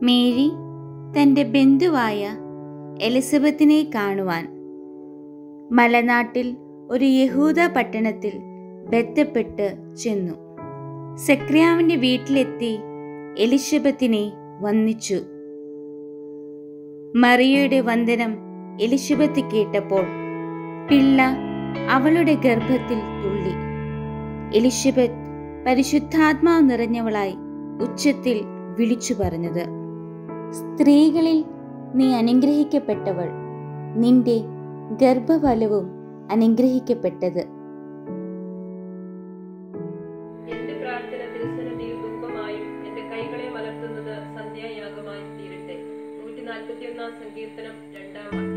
Mary തൻ്റെ ബന്ധുവായ എലിസബത്തിനെ കാണുവാൻ മലനാട്ടിൽ ഒരു യഹൂദ പട്ടണത്തിൽ ബന്ധപ്പെട്ട് ചെന്നു സക്രിയാവിൻ്റെ വീട്ടിലെത്തി എലിശബത്തിനെ വന്ദിച്ചു മറിയയുടെ വന്ദനം എലിശബത്ത് കേട്ടപ്പോൾ പിള്ള അവളുടെ ഗർഭത്തിൽ തുള്ളി എലിശബത്ത് പരിശുദ്ധാത്മാവ് നിറഞ്ഞവളായി ഉച്ചത്തിൽ വിളിച്ചു പറഞ്ഞത് സ്ത്രീകളിൽ നീ അനുഗ്രഹിക്കപ്പെട്ടവൾ നിന്റെ ഗർഭഫലവും അനുഗ്രഹിക്കപ്പെട്ടത് എന്റെ പ്രാർത്ഥന തിരുസന്നിധിയിൽ ധൂപമായും എന്റെ കൈകളെ മലർത്തുന്നത് സന്ധ്യായാഗമായും തീരട്ടെ നൂറ്റി നാൽപ്പത്തിയൊന്നാം സങ്കീർത്തനം രണ്ടാം വാക്യം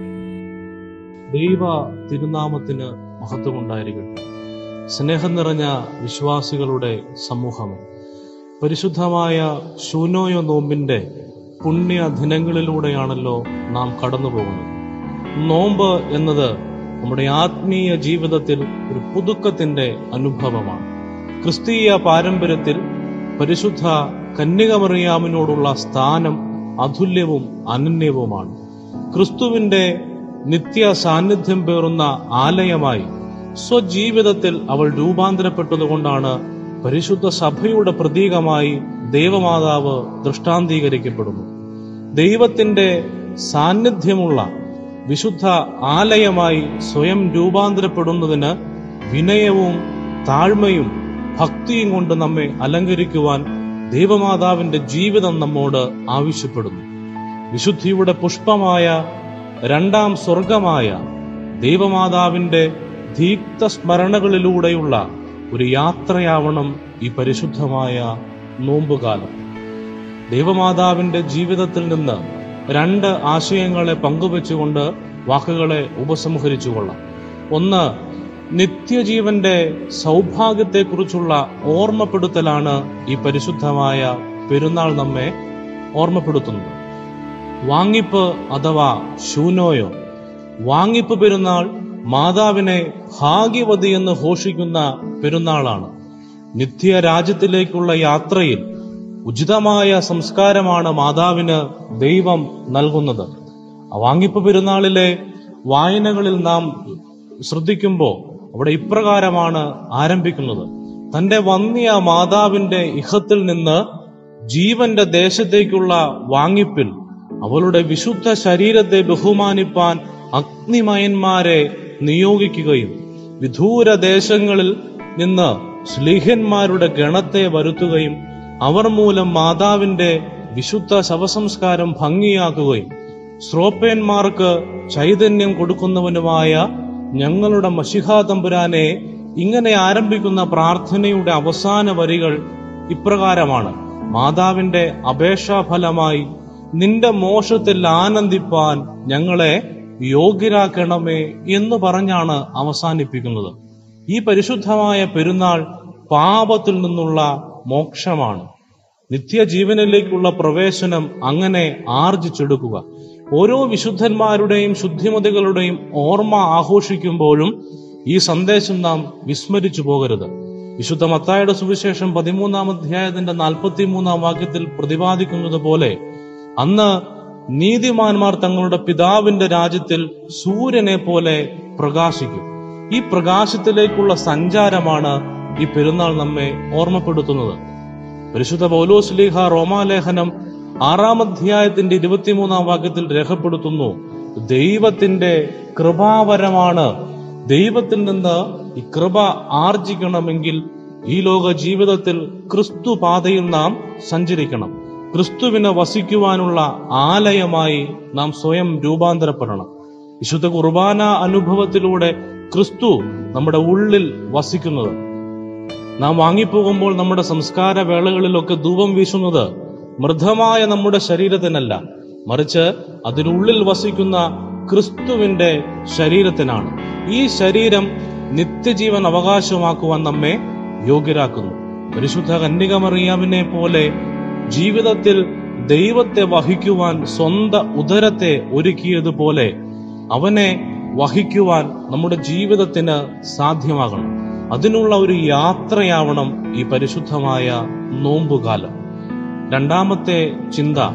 ദൈവ തിരുനാമത്തിന് മഹത്വമുണ്ടായിരിക്കട്ടെ സ്നേഹം നിറഞ്ഞ വിശ്വാസികളുടെ സമൂഹമേ പരിശുദ്ധമായ ശൂനോയോ നോമ്പിന്റെ പുണ്യ ദിനങ്ങളിലൂടെയാണല്ലോ നാം കടന്നു പോകുന്നത് നോമ്പ് എന്നത് നമ്മുടെ ആത്മീയ ജീവിതത്തിൽ ഒരു പുതുക്കത്തിന്റെ അനുഭവമാണ് ക്രിസ്തീയ പാരമ്പര്യത്തിൽ പരിശുദ്ധ കന്യകമറിയാമിനോടുള്ള സ്ഥാനം അതുല്യവും അനന്യവുമാണ് ക്രിസ്തുവിന്റെ നിത്യ സാന്നിധ്യം പേറുന്ന ആലയമായി സ്വജീവിതത്തിൽ അവൾ രൂപാന്തരപ്പെട്ടതുകൊണ്ടാണ് പരിശുദ്ധ സഭയുടെ പ്രതീകമായി ദൈവമാതാവ് ദൃഷ്ടാന്തീകരിക്കപ്പെടുന്നു ദൈവത്തിന്റെ സാന്നിധ്യമുള്ള വിശുദ്ധ ആലയമായി സ്വയം രൂപാന്തരപ്പെടുന്നതിന് വിനയവും താഴ്മയും ഭക്തിയും കൊണ്ട് നമ്മെ അലങ്കരിക്കുവാൻ ദൈവമാതാവിന്റെ ജീവിതം നമ്മോട് ആവശ്യപ്പെടുന്നു വിശുദ്ധിയുടെ പുഷ്പമായ രണ്ടാം സ്വർഗമായ ദൈവമാതാവിന്റെ ദീപ്ത സ്മരണകളിലൂടെയുള്ള ഒരു യാത്രയാവണം ഈ പരിശുദ്ധമായ നോമ്പുകാലം ദൈവമാതാവിന്റെ ജീവിതത്തിൽ നിന്ന് രണ്ട് ആശയങ്ങളെ പങ്കുവെച്ചുകൊണ്ട് വാക്കുകളെ ഉപസംഹരിച്ചുകൊള്ളാം ഒന്ന് നിത്യജീവന്റെ സൗഭാഗ്യത്തെക്കുറിച്ചുള്ള ഓർമ്മപ്പെടുത്തലാണ് ഈ പരിശുദ്ധമായ പെരുന്നാൾ നമ്മെ ഓർമ്മപ്പെടുത്തുന്നത് വാങ്ങിപ്പ് അഥവാ ശൂനോയോ വാങ്ങിപ്പ് പെരുന്നാൾ മാതാവിനെ ഭാഗ്യവതി എന്ന് ഘോഷിക്കുന്ന പെരുന്നാളാണ് നിത്യ രാജ്യത്തിലേക്കുള്ള യാത്രയിൽ ഉചിതമായ സംസ്കാരമാണ് മാതാവിന് ദൈവം നൽകുന്നത് ആ വാങ്ങിപ്പ് പെരുന്നാളിലെ വായനകളിൽ നാം ശ്രദ്ധിക്കുമ്പോൾ അവിടെ ഇപ്രകാരമാണ് ആരംഭിക്കുന്നത് തന്റെ വന്യ മാതാവിന്റെ ഇഹത്തിൽ നിന്ന് ജീവന്റെ ദേശത്തേക്കുള്ള വാങ്ങിപ്പിൽ അവളുടെ വിശുദ്ധ ശരീരത്തെ ബഹുമാനിപ്പാൻ അഗ്നിമയന്മാരെ നിയോഗിക്കുകയും വിദൂര ദേശങ്ങളിൽ നിന്ന് സ്ലീഹന്മാരുടെ ഗണത്തെ വരുത്തുകയും അവർ മൂലം മാതാവിന്റെ വിശുദ്ധ ശവസംസ്കാരം ഭംഗിയാക്കുകയും ശ്രോപ്പേന്മാർക്ക് ചൈതന്യം കൊടുക്കുന്നവനുമായ ഞങ്ങളുടെ മഷിഹാ തമ്പുരാനെ ഇങ്ങനെ ആരംഭിക്കുന്ന പ്രാർത്ഥനയുടെ അവസാന വരികൾ ഇപ്രകാരമാണ് മാതാവിന്റെ അപേക്ഷാഫലമായി നിന്റെ മോശത്തിൽ ആനന്ദിപ്പാൻ ഞങ്ങളെ യോഗ്യരാക്കണമേ എന്ന് പറഞ്ഞാണ് അവസാനിപ്പിക്കുന്നത് ഈ പരിശുദ്ധമായ പെരുന്നാൾ പാപത്തിൽ നിന്നുള്ള മോക്ഷമാണ് നിത്യജീവനിലേക്കുള്ള പ്രവേശനം അങ്ങനെ ആർജിച്ചെടുക്കുക ഓരോ വിശുദ്ധന്മാരുടെയും ശുദ്ധിമതികളുടെയും ഓർമ്മ ആഘോഷിക്കുമ്പോഴും ഈ സന്ദേശം നാം വിസ്മരിച്ചു പോകരുത് വിശുദ്ധ മത്തായുടെ സുവിശേഷം പതിമൂന്നാം അധ്യായത്തിന്റെ നാൽപ്പത്തിമൂന്നാം വാക്യത്തിൽ പ്രതിപാദിക്കുന്നത് പോലെ അന്ന് നീതിമാന്മാർ തങ്ങളുടെ പിതാവിന്റെ രാജ്യത്തിൽ സൂര്യനെ പോലെ പ്രകാശിക്കും ഈ പ്രകാശത്തിലേക്കുള്ള സഞ്ചാരമാണ് ഈ പെരുന്നാൾ നമ്മെ ഓർമ്മപ്പെടുത്തുന്നത് പരിശുദ്ധ പൗലോസ്ലീഹ റോമാലേഖനം ആറാം അധ്യായത്തിന്റെ ഇരുപത്തിമൂന്നാം വാക്യത്തിൽ രേഖപ്പെടുത്തുന്നു ദൈവത്തിന്റെ കൃപാവരമാണ് ദൈവത്തിൽ നിന്ന് ഈ കൃപ ആർജിക്കണമെങ്കിൽ ഈ ലോക ജീവിതത്തിൽ ക്രിസ്തു പാതയിൽ നാം സഞ്ചരിക്കണം ക്രിസ്തുവിനെ വസിക്കുവാനുള്ള ആലയമായി നാം സ്വയം രൂപാന്തരപ്പെടണം വിശുദ്ധ കുർബാന അനുഭവത്തിലൂടെ ക്രിസ്തു നമ്മുടെ ഉള്ളിൽ വസിക്കുന്നത് നാം വാങ്ങിപ്പോകുമ്പോൾ നമ്മുടെ സംസ്കാര വേളകളിലൊക്കെ ധൂപം വീശുന്നത് മൃദമായ നമ്മുടെ ശരീരത്തിനല്ല മറിച്ച് അതിനുള്ളിൽ വസിക്കുന്ന ക്രിസ്തുവിന്റെ ശരീരത്തിനാണ് ഈ ശരീരം നിത്യജീവൻ അവകാശമാക്കുവാൻ നമ്മെ യോഗ്യരാക്കുന്നു പരിശുദ്ധ കന്യകമറിയാവിനെ പോലെ ജീവിതത്തിൽ ദൈവത്തെ വഹിക്കുവാൻ സ്വന്ത ഉദരത്തെ ഒരുക്കിയതുപോലെ അവനെ വഹിക്കുവാൻ നമ്മുടെ ജീവിതത്തിന് സാധ്യമാകണം അതിനുള്ള ഒരു യാത്രയാവണം ഈ പരിശുദ്ധമായ നോമ്പുകാലം രണ്ടാമത്തെ ചിന്ത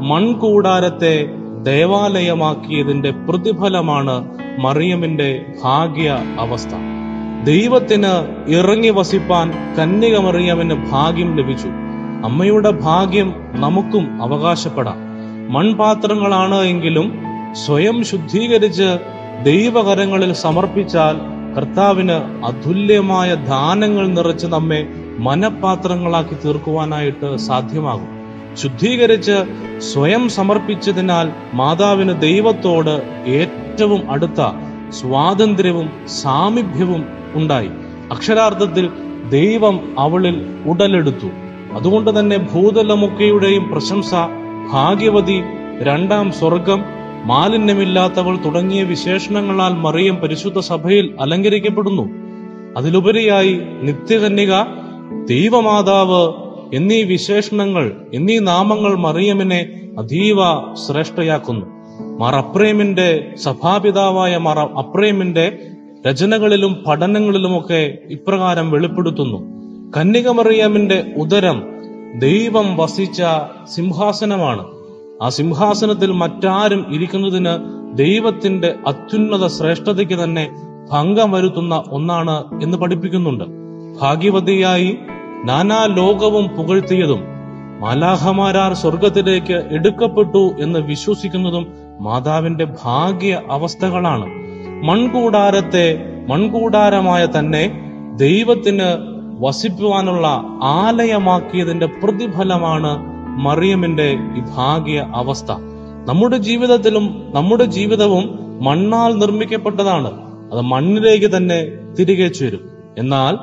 മൺകൂടാരത്തെ ദേവാലയമാക്കിയതിന്റെ പ്രതിഫലമാണ് മറിയമിന്റെ ഭാഗ്യ അവസ്ഥ ദൈവത്തിന് ഇറങ്ങി വസിപ്പാൻ കന്യക മറിയമിന് ഭാഗ്യം ലഭിച്ചു അമ്മയുടെ ഭാഗ്യം നമുക്കും അവകാശപ്പെടാം മൺപാത്രങ്ങളാണ് എങ്കിലും സ്വയം ശുദ്ധീകരിച്ച് ദൈവകരങ്ങളിൽ സമർപ്പിച്ചാൽ കർത്താവിന് അതുല്യമായ ദാനങ്ങൾ നിറച്ച് നമ്മെ മനപാത്രങ്ങളാക്കി തീർക്കുവാനായിട്ട് സാധ്യമാകും ശുദ്ധീകരിച്ച് സ്വയം സമർപ്പിച്ചതിനാൽ മാതാവിന് ദൈവത്തോട് ഏറ്റവും അടുത്ത സ്വാതന്ത്ര്യവും സാമീപ്യവും ഉണ്ടായി അക്ഷരാർത്ഥത്തിൽ ദൈവം അവളിൽ ഉടലെടുത്തു അതുകൊണ്ട് തന്നെ ഭൂതലമൊക്കെയുടെയും പ്രശംസ ഭാഗ്യവതി രണ്ടാം സ്വർഗം മാലിന്യമില്ലാത്തവൾ തുടങ്ങിയ വിശേഷണങ്ങളാൽ മറിയം പരിശുദ്ധ സഭയിൽ അലങ്കരിക്കപ്പെടുന്നു അതിലുപരിയായി നിത്യകന്യക ദൈവമാതാവ് എന്നീ വിശേഷണങ്ങൾ എന്നീ നാമങ്ങൾ മറിയമിനെ അതീവ ശ്രേഷ്ഠയാക്കുന്നു മാർ അപ്രേമിന്റെ സഭാപിതാവായ മാർ അപ്രേമിന്റെ രചനകളിലും പഠനങ്ങളിലുമൊക്കെ ഇപ്രകാരം വെളിപ്പെടുത്തുന്നു കന്യക മറിയമിന്റെ ഉദരം ദൈവം വസിച്ച സിംഹാസനമാണ് ആ സിംഹാസനത്തിൽ മറ്റാരും ഇരിക്കുന്നതിന് ദൈവത്തിന്റെ അത്യുന്നത ശ്രേഷ്ഠതയ്ക്ക് തന്നെ ഭംഗം വരുത്തുന്ന ഒന്നാണ് എന്ന് പഠിപ്പിക്കുന്നുണ്ട് ഭാഗ്യവതിയായി നാനാ ലോകവും പുകഴ്ത്തിയതും മാലാഹമാരാർ സ്വർഗത്തിലേക്ക് എടുക്കപ്പെട്ടു എന്ന് വിശ്വസിക്കുന്നതും മാതാവിന്റെ ഭാഗ്യ അവസ്ഥകളാണ് മൺകൂടാരത്തെ മൺകൂടാരമായ തന്നെ ദൈവത്തിന് വസിക്കുവാനുള്ള ആലയമാക്കിയതിന്റെ പ്രതിഫലമാണ് മറിയമിന്റെ ഈ ഭാഗ്യ അവസ്ഥ നമ്മുടെ ജീവിതത്തിലും നമ്മുടെ ജീവിതവും മണ്ണാൽ നിർമ്മിക്കപ്പെട്ടതാണ് അത് മണ്ണിലേക്ക് തന്നെ തിരികെ ചേരും എന്നാൽ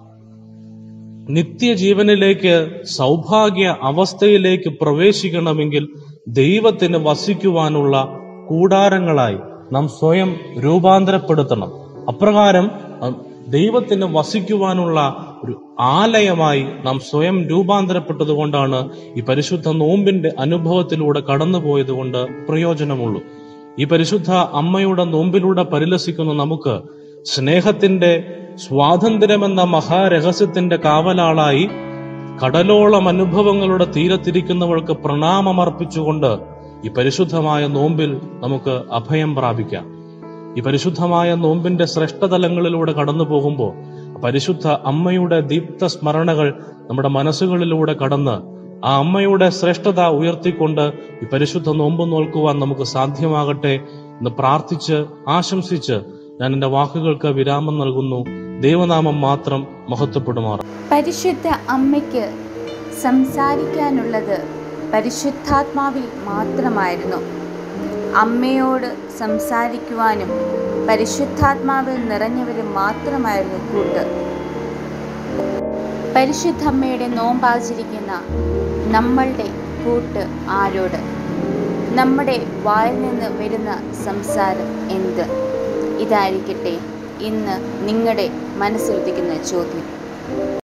നിത്യജീവനിലേക്ക് സൗഭാഗ്യ അവസ്ഥയിലേക്ക് പ്രവേശിക്കണമെങ്കിൽ ദൈവത്തിന് വസിക്കുവാനുള്ള കൂടാരങ്ങളായി നാം സ്വയം രൂപാന്തരപ്പെടുത്തണം അപ്രകാരം അഹ് ദൈവത്തിന് വസിക്കുവാനുള്ള ഒരു ആലയമായി നാം സ്വയം രൂപാന്തരപ്പെട്ടത് കൊണ്ടാണ് ഈ പരിശുദ്ധ നോമ്പിന്റെ അനുഭവത്തിലൂടെ കടന്നുപോയത് കൊണ്ട് പ്രയോജനമുള്ളൂ ഈ പരിശുദ്ധ അമ്മയുടെ നോമ്പിലൂടെ പരിലസിക്കുന്ന നമുക്ക് സ്നേഹത്തിന്റെ സ്വാതന്ത്ര്യമെന്ന മഹാരഹസ്യത്തിന്റെ കാവലാളായി കടലോളം അനുഭവങ്ങളുടെ തീരത്തിരിക്കുന്നവൾക്ക് പ്രണാമമർപ്പിച്ചുകൊണ്ട് ഈ പരിശുദ്ധമായ നോമ്പിൽ നമുക്ക് അഭയം പ്രാപിക്കാം ഈ പരിശുദ്ധമായ നോമ്പിന്റെ ശ്രേഷ്ഠതലങ്ങളിലൂടെ കടന്നു പോകുമ്പോൾ പരിശുദ്ധ അമ്മയുടെ ദീപ്ത സ്മരണകൾ നമ്മുടെ മനസ്സുകളിലൂടെ കടന്ന് ആ അമ്മയുടെ ശ്രേഷ്ഠത ഉയർത്തിക്കൊണ്ട് ഈ പരിശുദ്ധ നോമ്പ് നോൽക്കുവാൻ നമുക്ക് സാധ്യമാകട്ടെ എന്ന് പ്രാർത്ഥിച്ച് ആശംസിച്ച് ഞാൻ എന്റെ വാക്കുകൾക്ക് വിരാമം നൽകുന്നു ദൈവനാമം മാത്രം മഹത്വപ്പെടുമാറാം പരിശുദ്ധ അമ്മയ്ക്ക് സംസാരിക്കാനുള്ളത് പരിശുദ്ധാത്മാവിൽ മാത്രമായിരുന്നു അമ്മയോട് സംസാരിക്കുവാനും പരിശുദ്ധാത്മാവിൽ നിറഞ്ഞവരും മാത്രമായിരുന്നു കൂട്ട് പരിശുദ്ധമ്മയുടെ നോമ്പാചരിക്കുന്ന നമ്മളുടെ കൂട്ട് ആരോട് നമ്മുടെ വായിൽ നിന്ന് വരുന്ന സംസാരം എന്ത് ഇതായിരിക്കട്ടെ ഇന്ന് നിങ്ങളുടെ മനസ്സിലുദിക്കുന്ന ചോദ്യം